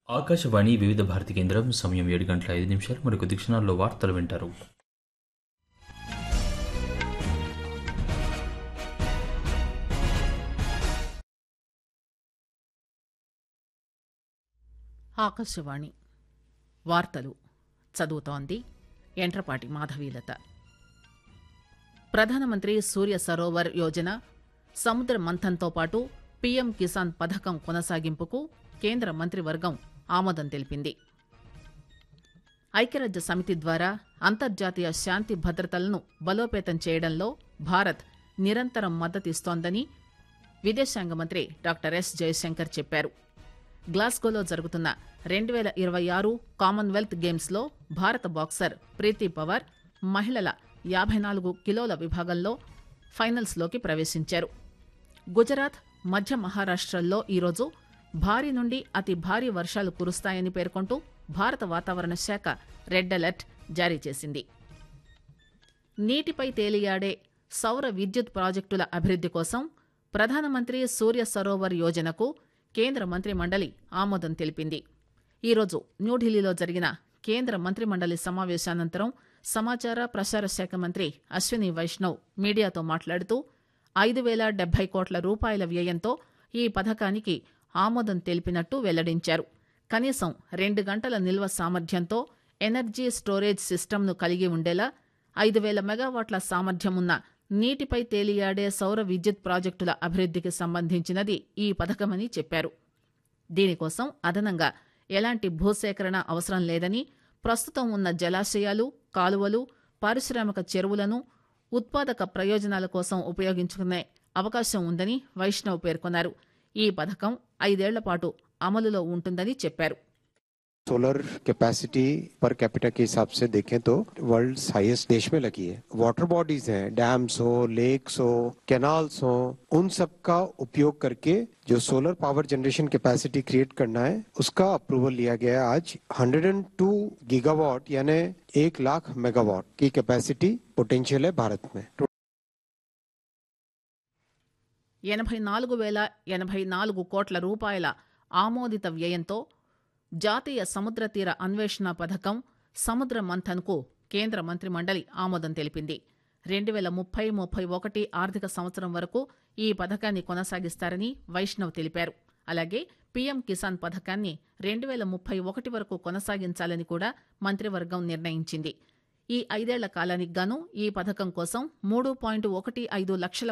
ఆకాశవాణి వివిధ భారతి కేంద్రం సమయం ఏడు గంటల ఐదు నిమిషాలు మరికొద్ది క్షణాల్లో వార్తలు వింటారు ఆకాశవాణి వార్తలు చదువుతోంది ఎంట్రపాటి మాధవీలత ప్రధానమంత్రి సూర్య సరోవర్ యోజన సముద్ర మంథన్తో పాటు పీఎం కిసాన్ పథకం కొనసాగింపుకు కేంద్ర మంత్రివర్గం ఆమోదం తెలిపింది ఐక్యరాజ్య సమితి ద్వారా అంతర్జాతీయ శాంతి భద్రతలను బలోపేతం చేయడంలో భారత్ నిరంతరం మద్దతిస్తోందని విదేశాంగ మంత్రి డాక్టర్ ఎస్ జయశంకర్ చెప్పారు గ్లాస్గోలో జరుగుతున్న రెండు వేల ఇరవై ఆరు కామన్వెల్త్ గేమ్స్లో భారత బాక్సర్ ప్రీతి పవార్ మహిళల యాభై నాలుగు కిలోల విభాగంలో ఫైనల్స్లోకి ప్రవేశించారు గుజరాత్ మధ్య మహారాష్టల్లో ఈరోజు భారీ నుండి అతి భారీ వర్షాలు కురుస్తాయని పేర్కొంటూ భారత వాతావరణ శాఖ రెడ్ అలర్ట్ జారీ చేసింది నీటిపై తేలియాడే సౌర విద్యుత్ ప్రాజెక్టుల అభివృద్ది కోసం ప్రధానమంత్రి సూర్య సరోవర్ యోజనకు కేంద్ర మంత్రి మండలి ఆమోదం తెలిపింది ఈరోజు న్యూఢిల్లీలో జరిగిన కేంద్ర మంత్రి మండలి సమావేశానంతరం సమాచార ప్రసార శాఖ మంత్రి అశ్విని వైష్ణవ్ మీడియాతో మాట్లాడుతూ ఐదు వేల డెబ్బై కోట్ల రూపాయల వ్యయంతో ఈ పథకానికి ఆమోదం తెలిపినట్టు వెల్లడించారు కనీసం రెండు గంటల నిల్వ సామర్థ్యంతో ఎనర్జీ స్టోరేజ్ సిస్టమ్ను కలిగి ఉండేలా ఐదు వేల మెగావాట్ల సామర్థ్యమున్న నీటిపై తేలియాడే సౌర విద్యుత్ ప్రాజెక్టుల అభివృద్దికి సంబంధించినది ఈ పథకమని చెప్పారు దీనికోసం అదనంగా ఎలాంటి భూసేకరణ అవసరం లేదని ప్రస్తుతం ఉన్న జలాశయాలు కాలువలు పారిశ్రామిక చెరువులను ఉత్పాదక ప్రయోజనాల కోసం ఉపయోగించుకునే అవకాశం ఉందని వైష్ణవ్ పేర్కొన్నారు ఈ పథకం ఐదేళ్ల పాటు అమలులో ఉంటుందని చెప్పారు सोलर कैपेसिटी पर कैपिटा के हिसाब से देखें तो वर्ल्ड हाईएस्ट देश में लगी है वाटर बॉडीज हैं डैम्स हो लेक्स हो कैनाल्स हो उन सब का उपयोग करके जो solar power generation capacity create करना है उसका अप्रूवल लिया गया है आज 102 गीगावाट यानी एक लाख मेगावाट की कैपेसिटी पोटेंशियल है भारत में ఎనభై నాలుగు వేల ఎనభై నాలుగు కోట్ల రూపాయల ఆమోదిత వ్యయంతో జాతీయ సముద్ర తీర అన్వేషణ పథకం సముద్ర మంథన్కు కేంద్ర మంత్రి మండలి ఆమోదం తెలిపింది రెండు వేల ముప్పై ముప్పై ఒకటి ఆర్థిక సంవత్సరం వరకు ఈ పథకాన్ని కొనసాగిస్తారని వైష్ణవ్ తెలిపారు అలాగే పీఎం కిసాన్ పథకాన్ని రెండు వేల ముప్పై ఒకటి వరకు కొనసాగించాలని కూడా మంత్రివర్గం నిర్ణయించింది ఈ ఐదేళ్ల కాలానికి గాను ఈ పథకం కోసం మూడు పాయింట్ ఒకటి ఐదు లక్షల